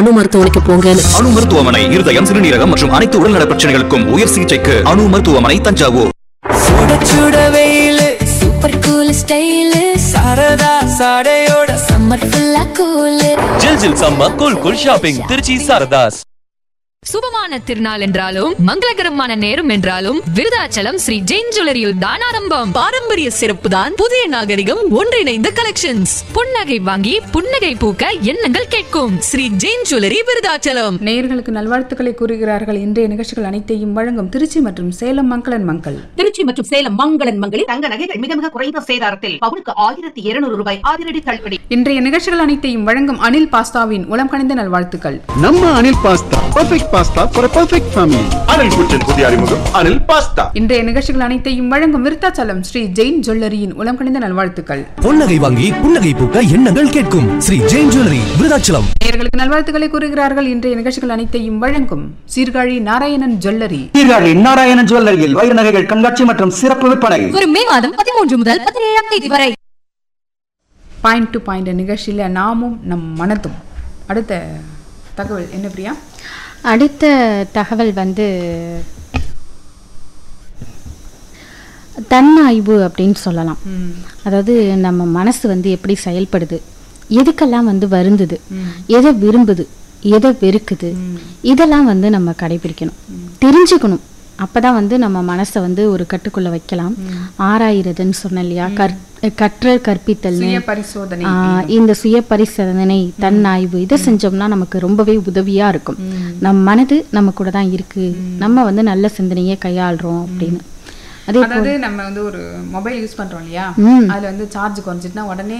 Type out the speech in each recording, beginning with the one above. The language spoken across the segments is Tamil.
அணு மருத்துவமனைக்கு போங்கன்னு அணு மருத்துவமனை இருதயம் சிறுநீரகம் மற்றும் அனைத்து உடல்நல பிரச்சனைகளுக்கும் உயர் சிகிச்சைக்கு அணு மருத்துவமனை தஞ்சாவூர் சுட சுட வெயிலு சூப்பர் கூல் ஸ்டைலு சரதா சாடையோட சம்மர் ஃபுல்லா கூலு ஜில் ஜில் சம்ம cool cool shopping Tiruchi Saradhas சுபமான திருநாள் என்றாலும் மங்களகரமான நேரம் என்றாலும் விருதாச்சலம் ஸ்ரீ ஜெயின் ஜுவல்லரியில் தான் ஆரம்பம் பாரம்பரிய சிறப்பு தான் புதிய நாகரிகம் ஒன்றிணைந்த கலெக்ஷன்ஸ் புன்னகை வாங்கி புன்னகை பூக்க எண்ணங்கள் கேட்கும் ஸ்ரீ ஜெயின் ஜுவல்லரி விருதாச்சலம் நேயர்களுக்கு நல்வாழ்த்துக்களை கூறுகிறார்கள் இன்றைய நிகழ்ச்சிகள் அனைத்தையும் வழங்கும் திருச்சி மற்றும் சேலம் மங்களன் மங்கள் திருச்சி மற்றும் சேலம் மங்களன் மங்களில் தங்க நகைகள் மிக மிக குறைந்த சேதாரத்தில் பவுனுக்கு ஆயிரத்தி இருநூறு ரூபாய் அதிரடி தள்ளுபடி இன்றைய நிகழ்ச்சிகள் அனைத்தையும் வழங்கும் அனில் பாஸ்தாவின் உளம் கணிந்த நல்வாழ்த்துக்கள் நம்ம Anil pasta perfect pasta for perfect family Anil குற்றின் புதிய அறிமுகம் அனில் பாஸ்தா இன்றைய நிகழ்ச்சிகள் அனைத்தையும் வழங்கும் விருத்தாச்சலம் ஸ்ரீ ஜெயின் ஜுவல்லரியின் உளம் கணிந்த நல்வாழ்த்துக்கள் புன்னகை வாங்கி புன்னகை பூக்க எண்ணங்கள் கேட்கும் ஸ்ரீ ஜெயின் ஜுவல்லரி விருதாச்சலம் நேயர்களுக்கு நல்வாழ்த்துக்களை கூறுகிறார்கள் இன்றைய நிகழ்ச்சிகள் அனைத்தையும் வழங்கும் சீர்காழி நாராயணன் ஜுவல்லரி சீர்காழி நாராயணன் ஜுவல்லரியில் வைர நகைகள் கண்காட்சி மற்றும் சிறப்பு விற்பனை வரும் மே மாதம் பதிமூன்று முதல் பதினேழாம் தேதி வரை பாயிண்ட் டு பாயிண்ட் நிகழ்ச்சியில் நாமும் நம் மனதும் அடுத்த தகவல் என்ன பிரியா அடுத்த தகவல் வந்து தன்னாய்வு அப்படின்னு சொல்லலாம் அதாவது நம்ம மனசு வந்து எப்படி செயல்படுது எதுக்கெல்லாம் வந்து வருந்துது எதை விரும்புது எதை வெறுக்குது இதெல்லாம் வந்து நம்ம கடைபிடிக்கணும் தெரிஞ்சுக்கணும் அப்பதான் வந்து நம்ம மனசை வந்து ஒரு கட்டுக்குள்ள வைக்கலாம் ஆராயிறதுன்னு சொன்னேன் இல்லையா கற் கற்றல் கற்பித்தல்னு சுய பரிசோதனை ஆஹ் இந்த சுய பரிசோதனை தன்னாய்வு இதை செஞ்சோம்னா நமக்கு ரொம்பவே உதவியா இருக்கும் நம் மனது நம்ம கூட தான் இருக்கு நம்ம வந்து நல்ல சிந்தனையை கையாளுறோம் அப்படின்னு அதே போல அதாவது நம்ம வந்து ஒரு மொபைல் யூஸ் பண்றோம் இல்லையா ம். அதுல வந்து சார்ஜ் குறைஞ்சிட்டுனா உடனே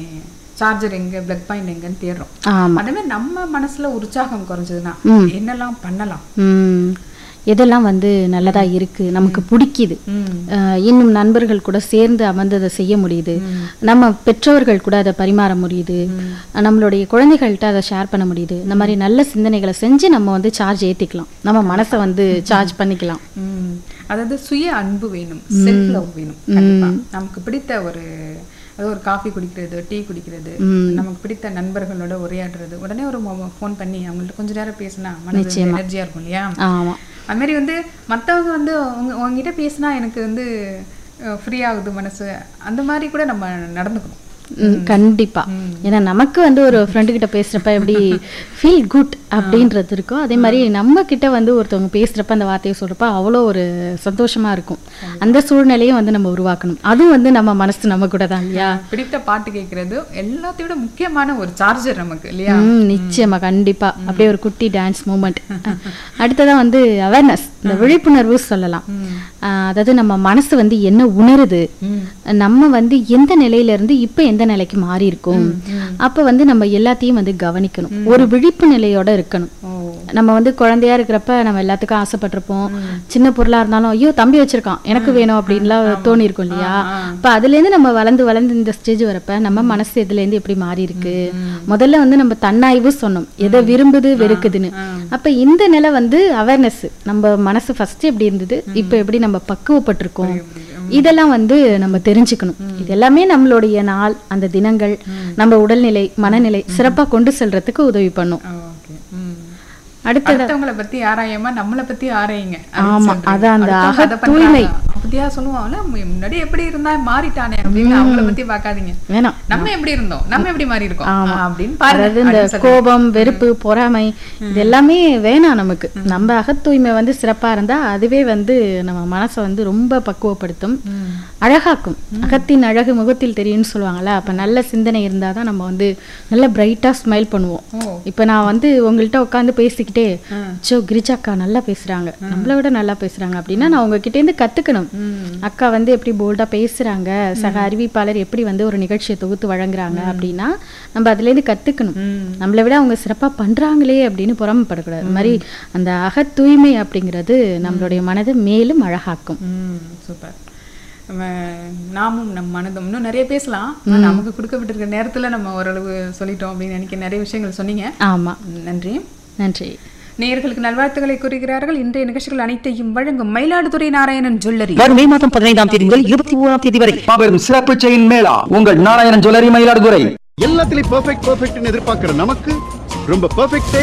சார்ஜர் எங்க பிளக் பாயிண்ட் எங்கன்னு தேடுறோம் ஆமா அதே மாதிரி நம்ம மனசுல உற்சாகம் குறைஞ்சதுன்னா ம். என்னெல்லாம் பண்ணலாம் ம் எதெல்லாம் வந்து நல்லதா இருக்கு நமக்கு பிடிக்குது அஹ் இன்னும் நண்பர்கள் கூட சேர்ந்து அமர்ந்து அதை செய்ய முடியுது நம்ம பெற்றோர்கள் கூட அதை பரிமாற முடியுது நம்மளுடைய குழந்தைகள்கிட்ட அதை ஷேர் பண்ண முடியுது இந்த மாதிரி நல்ல சிந்தனைகளை செஞ்சு நம்ம வந்து சார்ஜ் ஏத்திக்கலாம் நம்ம மனசை வந்து சார்ஜ் பண்ணிக்கலாம் ம். அதாவது சுய அன்பு வேணும் செல்ஃப் லவ் வேணும் கண்டிப்பா நமக்கு பிடித்த ஒரு அதாவது ஒரு காஃபி குடிக்கிறது டீ குடிக்கிறது நமக்கு பிடித்த நண்பர்களோட உரையாடுறது உடனே ஒரு ஃபோன் பண்ணி அவங்கள்ட்ட கொஞ்ச நேரம் பேசினா மனது எனர்ஜியா இருக்கும் இல்லையா ஆமா அது மாதிரி வந்து மத்தவங்க வந்து உங்க உங்ககிட்ட பேசினா எனக்கு வந்து ஃப்ரீ ஆகுது மனசு அந்த மாதிரி கூட நம்ம நடந்துக்கணும் ம், கண்டிப்பா ஏன்னா நமக்கு வந்து ஒரு ஃப்ரெண்டு கிட்ட பேசுறப்ப எப்படி ஃபீல் குட் அப்படின்றது இருக்கும் அதே மாதிரி நம்ம கிட்ட வந்து ஒருத்தவங்க பேசுறப்ப அந்த வார்த்தையை சொல்றப்ப அவ்வளோ ஒரு சந்தோஷமா இருக்கும் அந்த சூழ்நிலையும் வந்து நம்ம உருவாக்கணும் அதுவும் வந்து நம்ம மனசு நம்ம கூட தான் இல்லையா பிடித்த பாட்டு கேட்கறது எல்லாத்தையும் விட முக்கியமான ஒரு சார்ஜர் நமக்கு இல்லையா ம் நிச்சயமா கண்டிப்பா அப்படியே ஒரு குட்டி டான்ஸ் மூமெண்ட் அடுத்ததான் வந்து அவேர்னஸ் இந்த விழிப்புணர்வு சொல்லலாம் ஆஹ் அதாவது நம்ம மனசு வந்து என்ன உணருது நம்ம வந்து எந்த நிலையில இருந்து இப்ப எந்த நிலைக்கு மாறி இருக்கோம் அப்ப வந்து நம்ம எல்லாத்தையும் வந்து கவனிக்கணும் ஒரு விழிப்பு நிலையோட இருக்கணும் நம்ம வந்து குழந்தையா இருக்கிறப்ப நம்ம எல்லாத்துக்கும் ஆசைப்பட்டிருப்போம் சின்ன பொருளா இருந்தாலும் ஐயோ தம்பி வச்சிருக்கான் எனக்கு வேணும் அப்படின்லாம் தோணி இருக்கும் இல்லையா அப்ப அதுல இருந்து நம்ம வளர்ந்து வளர்ந்து இந்த ஸ்டேஜ் வரப்ப நம்ம மனசு இதுல இருந்து எப்படி மாறி இருக்கு முதல்ல வந்து நம்ம தன்னாய்வு சொன்னோம் எதை விரும்புது வெறுக்குதுன்னு அப்ப இந்த நிலை வந்து அவேர்னஸ் நம்ம மனசு ஃபர்ஸ்ட் எப்படி இருந்தது இப்ப எப்படி நம்ம பக்குவப்பட்டிருக்கோம் இதெல்லாம் வந்து நம்ம தெரிஞ்சுக்கணும் இது எல்லாமே நம்மளுடைய நாள் அந்த தினங்கள் நம்ம உடல்நிலை மனநிலை சிறப்பா கொண்டு செல்றதுக்கு உதவி பண்ணும் ஓகே ம் அடுத்தது அடுத்தவங்கள பத்தி ஆராயாம நம்மள பத்தி ஆராயுங்க ஆமா, அதான் அந்த அக தூய்மை. அப்படியா சொல்லுவாங்கல்ல முன்னாடி எப்படி இருந்தா மாறிட்டானே அப்படின்னு அவங்கள பத்தி பார்க்காதீங்க வேணாம் நம்ம எப்படி இருந்தோம் நம்ம எப்படி மாறி இருக்கோம் ஆமா. ஆ, அப்படின்னு பாருங்க அதாவது இந்த அப்படின்னு சொல்லுங்க. கோபம் வெறுப்பு பொறாமை இது எல்லாமே வேணாம் நமக்கு நம்ம அகத்தூய்மை வந்து சிறப்பா இருந்தா அதுவே வந்து நம்ம மனசை வந்து ரொம்ப பக்குவப்படுத்தும் அழகாக்கும் அகத்தின் அழகு முகத்தில் தெரியும்னு சொல்லுவாங்கல்ல அப்ப நல்ல சிந்தனை இருந்தாதான் நம்ம வந்து நல்ல பிரைட்டா ஸ்மைல் பண்ணுவோம் இப்ப நான் வந்து உங்கள்கிட்ட உட்காந்து பேசிக்கிட்டே சோ கிரிஜாக்கா நல்லா பேசுறாங்க நம்மளை விட நல்லா பேசுறாங்க அப்படின்னா நான் உங்ககிட்ட இருந்து கத்துக்கணும் அக்கா வந்து எப்படி போல்டா பேசுறாங்க சக அறிவிப்பாளர் எப்படி வந்து ஒரு நிகழ்ச்சியை தொகுத்து வழங்குறாங்க அப்படின்னா நம்ம அதுல இருந்து கத்துக்கணும் நம்மளை விட அவங்க சிறப்பா பண்றாங்களே அப்படின்னு புறமைப்படக்கூடாது அது மாதிரி அந்த அக தூய்மை அப்படிங்கிறது நம்மளுடைய மனதை மேலும் அழகாக்கும் ம் சூப்பர் நம்ம நாமும் நம் மனதும் இன்னும் நிறைய பேசலாம் ஆனா, நமக்கு கொடுக்கப்பட்டிருக்க நேரத்துல நம்ம ஓரளவு சொல்லிட்டோம் அப்படின்னு நினைக்க நிறைய விஷயங்கள் சொன்னீங்க ஆமா நன்றி நன்றி நேயர்களுக்கு நல்வாழ்த்துக்களை கூறுகிறார்கள் இன்றைய நிகழ்ச்சிகள் அனைத்தையும் வழங்கும் மயிலாடுதுறை நாராயணன் ஜுவல்லரி வரும் மே மாதம் பதினைந்தாம் தேதி முதல் இருபத்தி ஓராம் தேதி வரை மாபெரும் சிறப்பு செயின் மேளா உங்கள் நாராயணன் ஜுவல்லரி மயிலாடுதுறை எல்லாத்துலயும் பெர்ஃபெக்ட் பெர்ஃபெக்ட்னு எதிர்பார்க்கிற நமக்கு ரொம்ப பெர்ஃபெக்ட்